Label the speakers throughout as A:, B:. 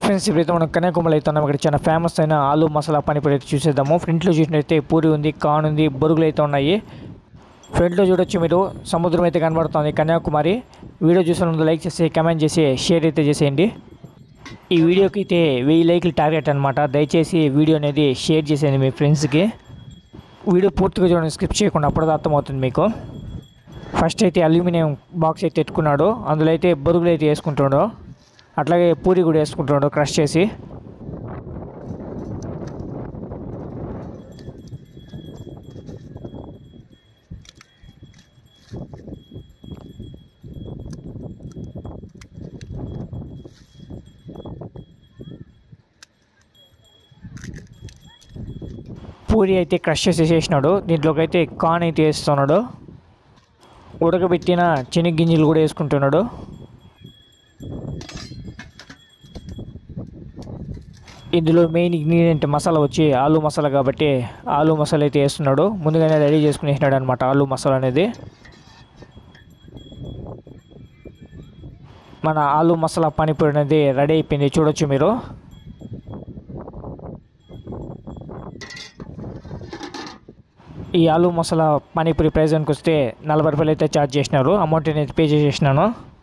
A: friends ఇప్పుడైతే మనం కన్యాకుమారి అయితే ఉన్నాం ఇక్కడ చాలా ఫేమస్ అయిన ఆలు మసాలా పానీపూరి అయితే చూసేద్దాము ఫ్రంట్లో చూసినట్టయితే పూరి ఉంది కాన్ ఉంది బొరుగులు అయితే ఉన్నాయి ఫ్రంట్లో చూడొచ్చు మీరు సముద్రం అయితే కనబడుతుంది కన్యాకుమారి వీడియో చూసిన ముందు లైక్ చేసి కమెంట్ చేసి షేర్ అయితే చేసేయండి ఈ వీడియోకి అయితే వెయ్యి లైక్లు టార్గెట్ అనమాట దయచేసి వీడియో అనేది షేర్ చేసేయండి మీ ఫ్రెండ్స్కి వీడియో పూర్తిగా చూడండి స్కిప్ చేయకుండా అప్పుడు అర్థమవుతుంది మీకు ఫస్ట్ అయితే అల్యూమినియం బాక్స్ అయితే ఎత్తుకున్నాడు అందులో అయితే బొరుగులు అయితే వేసుకుంటాడు అట్లాగే పూరి కూడా వేసుకుంటాడు క్రష్ చేసి పూరి అయితే క్రష్ చేసి చేసినాడు దీంట్లోకి అయితే కాన్ అయితే వేస్తున్నాడు ఉడకబెట్టిన శనగ కూడా వేసుకుంటున్నాడు ఇందులో మెయిన్ ఇంగ్రీడియంట్ మసాలా వచ్చి ఆలు మసాలా కాబట్టి ఆలు మసాలా అయితే వేస్తున్నాడు ముందుగానే రెడీ చేసుకుని వేసినాడు అనమాట ఆలు మసాలా అనేది మన ఆలు మసాలా పానీపూరి అనేది రెడీ అయిపోయింది చూడొచ్చు మీరు ఈ ఆలు మసాలా పానీపూరి ప్రైస్ అనుకు వస్తే నలభై రూపాయలు అయితే ఛార్జ్ చేసినారు అమౌంట్ నేను పే చేసేసినాను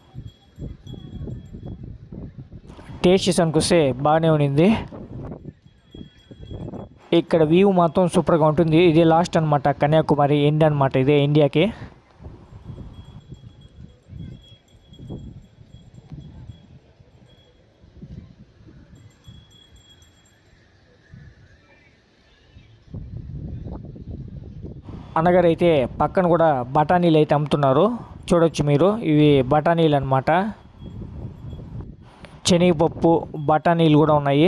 A: టేస్ట్ చేసానికి వస్తే బాగానే ఉండింది ఇక్కడ వ్యూ మాత్రం సూపర్గా ఉంటుంది ఇది లాస్ట్ అనమాట కన్యాకుమారి ఎండ్ అనమాట ఇదే ఇండియాకి అన్నగారు అయితే పక్కన కూడా బఠానీలు అయితే అమ్ముతున్నారు చూడొచ్చు మీరు ఇవి బఠానీలు అనమాట శనగపప్పు బఠానీలు కూడా ఉన్నాయి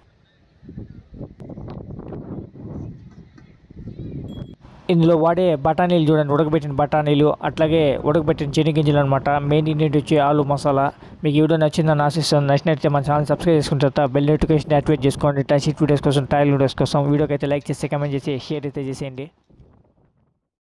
A: ఇందులో వాడే బఠానీలు చూడండి ఉడకబెట్టిన బఠానీలు అట్లాగే ఉడకబెట్టిన శనగింజలు అనమాట మెయిన్ ఇంగ్రీడియంట్ వచ్చి ఆలు మసాలా మీకు ఈ వీడియో నచ్చిందని ఆశిస్తాను నచ్చినట్లయితే మన ఛానల్ సబ్స్క్రైబ్ చేసుకున్న తర్వాత బెల్ నోటిఫికేషన్ యాక్టివేట్ చేసుకోండి టచ్ వీడియోస్ కోసం ట్రయల్ వీడియోస్ కోసం వీడియోకి అయితే లైక్ చేసి కమెంట్ చేసి షేర్ అయితే చేసేయండి